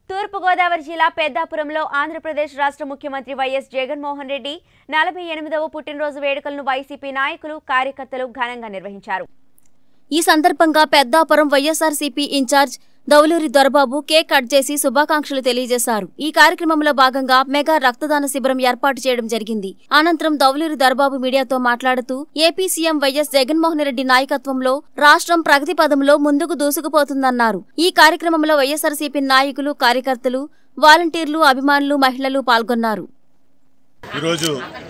తూర్పుగోదావరి జిల్లా పెద్దాపురంలో ఆంధ్రప్రదేశ్ రాష్ట్ర ముఖ్యమంత్రి వైఎస్ జగన్మోహన్ రెడ్డి నలభై ఎనిమిదవ పుట్టినరోజు వేడుకలను వైసీపీ నాయకులు కార్యకర్తలు ఘనంగా నిర్వహించారు ఈ సందర్భంగా Peddapuram YSRCP in-charge Dowluri Dorababu cake cut చేసి శుభాకాంక్షలు తెలియజేశారు ఈ కార్యక్రమంలో భాగంగా మెగా రక్తదాన శిబిరం ఏర్పాటు చేయడం జరిగింది అనంతరం దౌలూరి దొరబాబు మీడియాతో మాట్లాడుతూ AP CM YS Jaganmohan Reddy నాయకత్వంలో రాష్ట్రం ప్రగతి పదంలో ముందుకు దూసుకుపోతుందన్నారు ఈ కార్యక్రమంలో వైఎస్ఆర్సీపీ నాయకులు కార్యకర్తలు వాలంటీర్లు అభిమానులు మహిళలు పాల్గొన్నారు ఈరోజు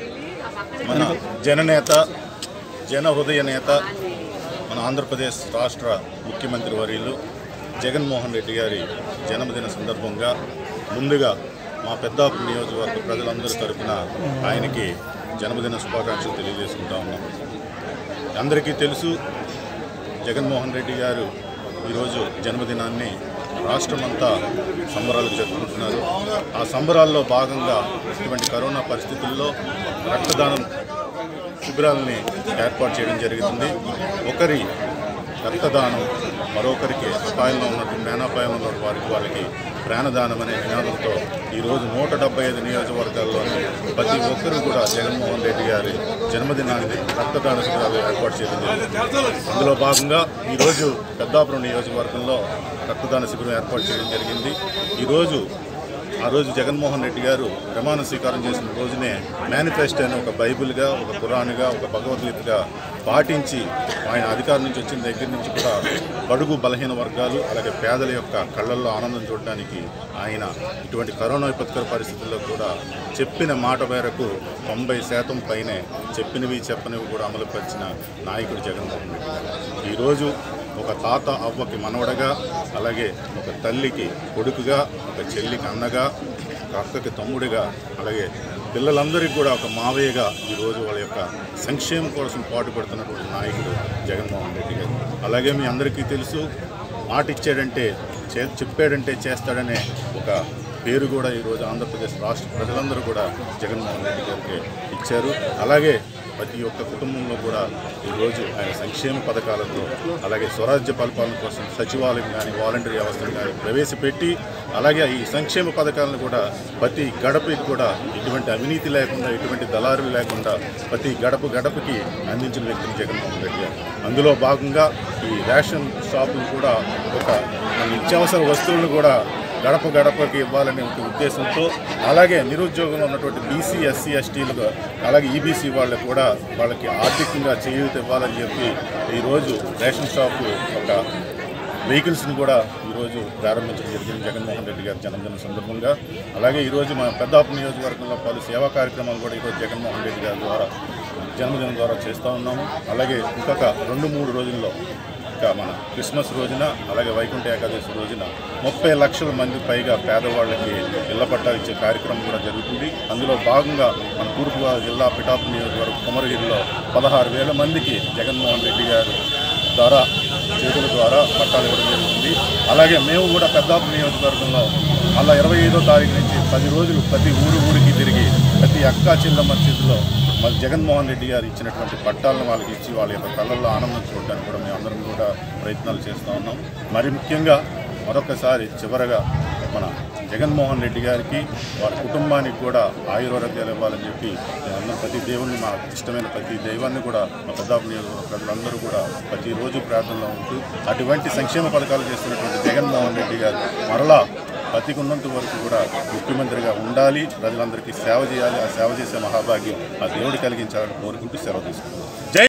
మన జననేత జన హృదయ నేత మన ఆంధ్రప్రదేశ్ రాష్ట్ర ముఖ్యమంత్రి వర్యులు జగన్మోహన్ రెడ్డి గారి జన్మదిన సందర్భంగా ముందుగా మా పెద్దాపు నియోజకవర్గ ప్రజలందరి తరపున ఆయనకి జన్మదిన శుభాకాంక్షలు తెలియజేసుకుంటా ఉన్నాం అందరికీ తెలుసు జగన్మోహన్ రెడ్డి గారు ఈరోజు జన్మదినాన్ని రాష్ట్రమంతా సంబరాలు జరుపుకుంటున్నారు ఆ సంబరాల్లో భాగంగా ఇటువంటి కరోనా పరిస్థితుల్లో రక్తదానం శిబిరాలని ఏర్పాటు చేయడం జరుగుతుంది ఒకరి రక్తదానం మరొకరికి అపాయంలో ఉన్నటువంటి ప్రాణాపాయంలో ఉన్న వారికి వాళ్ళకి ప్రాణదానం అనే నినాదంతో ఈరోజు నూట డెబ్బై ఐదు నియోజకవర్గాల్లోని ప్రతి ఒక్కరూ కూడా జగన్మోహన్ రెడ్డి గారి జన్మదినాన్ని రక్తదాన శిబిరాలు ఏర్పాటు చేయడం జరిగింది అందులో భాగంగా ఈరోజు పెద్దాపురం నియోజకవర్గంలో రక్తదాన శిబిరం ఏర్పాటు చేయడం జరిగింది ఈరోజు ఆ రోజు జగన్మోహన్ రెడ్డి గారు ప్రమాణ స్వీకారం చేసిన రోజునే మేనిఫెస్టోని ఒక బైబిల్గా ఒక ఖురాన్గా ఒక భగవద్గీతగా పాటించి ఆయన అధికారం నుంచి వచ్చిన దగ్గర నుంచి కూడా బడుగు బలహీన వర్గాలు అలాగే పేదల యొక్క కళ్ళల్లో ఆనందం చూడడానికి ఆయన ఇటువంటి కరోనా విపత్కర పరిస్థితుల్లో కూడా చెప్పిన మాట మేరకు తొంభై శాతం పైనే చెప్పినవి చెప్పనివి కూడా అమలుపరిచిన నాయకుడు జగన్మోహన్ రెడ్డి గారు ఈరోజు ఒక తాత అవ్వకి మనవడగా అలాగే ఒక తల్లికి కొడుకుగా ఒక చెల్లికి అన్నగా ఒక అక్కకి తమ్ముడిగా అలాగే పిల్లలందరికీ కూడా ఒక మావయ్యగా ఈరోజు వాళ్ళ యొక్క సంక్షేమం కోసం పాటుపడుతున్నటువంటి నాయకుడు జగన్మోహన్ రెడ్డి గారు అలాగే మీ అందరికీ తెలుసు మాట ఇచ్చాడంటే చే చెప్పాడంటే చేస్తాడనే ఒక పేరు కూడా ఈరోజు ఆంధ్రప్రదేశ్ రాష్ట్ర ప్రజలందరూ కూడా జగన్మోహన్ రెడ్డి గారికి ఇచ్చారు అలాగే ప్రతి ఒక్క కుటుంబంలో కూడా ఈరోజు ఆయన సంక్షేమ పథకాలతో అలాగే స్వరాజ్య పరిపాలన కోసం సచివాలయం కానీ వాలంటీర్ వ్యవస్థను కానీ ప్రవేశపెట్టి అలాగే ఈ సంక్షేమ పథకాలను కూడా ప్రతి గడపకి కూడా ఎటువంటి అవినీతి లేకుండా ఎటువంటి దళారులు లేకుండా ప్రతి గడప గడపకి అందించిన వ్యక్తిని జగన్మోహన్ రెడ్డి గారు అందులో భాగంగా ఈ రేషన్ షాపులు కూడా ఒక మన నిత్యావసర వస్తువులను కూడా గడప గడపకి ఇవ్వాలనే ఒక ఉద్దేశంతో అలాగే నిరుద్యోగంలో ఉన్నటువంటి బీసీ ఎస్సీ ఎస్టీలకు అలాగే ఈబీసీ వాళ్ళకు కూడా వాళ్ళకి ఆర్థికంగా చేయూత ఇవ్వాలని చెప్పి ఈరోజు రేషన్ షాపు ఒక వెహికల్స్ని కూడా ఈరోజు ప్రారంభించడం జరిగింది జగన్మోహన్ రెడ్డి గారి జన్మదిన సందర్భంగా అలాగే ఈరోజు మన పెద్దాపు నియోజకవర్గంలో పలు సేవా కార్యక్రమాలు కూడా ఈరోజు జగన్మోహన్ రెడ్డి గారి ద్వారా జన్మదినం ద్వారా చేస్తూ ఉన్నాము అలాగే ఇంకొక రెండు మూడు రోజుల్లో ఇంకా మన క్రిస్మస్ రోజున అలాగే వైకుంఠ ఏకాదశి రోజున ముప్పై లక్షల మంది పైగా పేదవాళ్ళకి ఇళ్ల పట్టాలు ఇచ్చే కార్యక్రమం కూడా జరుగుతుంది అందులో భాగంగా మన తూర్పుగోదావరి జిల్లా పిఠాపు నియోజకవర్గం కుమరగిరిలో పదహారు వేల మందికి జగన్మోహన్ రెడ్డి గారు ద్వారా చేతుల ద్వారా పట్టాలు ఇవ్వడం జరుగుతుంది అలాగే మేము కూడా పెద్దాపు నియోజకవర్గంలో మళ్ళీ ఇరవై ఐదో తారీఖు నుంచి పది రోజులు ప్రతి ఊరు ఊరికి తిరిగి ప్రతి అక్క చెల్లెమ్మ చేతిలో మరి జగన్మోహన్ రెడ్డి గారు ఇచ్చినటువంటి పట్టాలను వాళ్ళకి ఇచ్చి వాళ్ళ యొక్క కళ్ళల్లో ఆనందం చూడడానికి కూడా మేము అందరం కూడా ప్రయత్నాలు చేస్తూ ఉన్నాం మరి ముఖ్యంగా మరొకసారి చివరగా మన జగన్మోహన్ రెడ్డి గారికి వారి కుటుంబానికి కూడా ఆయురోగ్యాలు ఇవ్వాలని చెప్పి మేమందరం ప్రతి దేవుణ్ణి మా ఇష్టమైన ప్రతి దైవాన్ని కూడా మా పెద్దాపు నియోజకవర్గ ప్రజలందరూ కూడా ప్రతిరోజు ప్రార్థనలో ఉంటూ అటువంటి సంక్షేమ పథకాలు చేస్తున్నటువంటి జగన్మోహన్ రెడ్డి గారు మరలా బతికున్నంత వరకు కూడా ముఖ్యమంత్రిగా ఉండాలి ప్రజలందరికీ సేవ చేయాలి ఆ సేవ చేసే మహాభాగ్యం ఆ దేవుడు కలిగించాలని కోరుకుంటూ సెలవు తీసుకుంటాం జై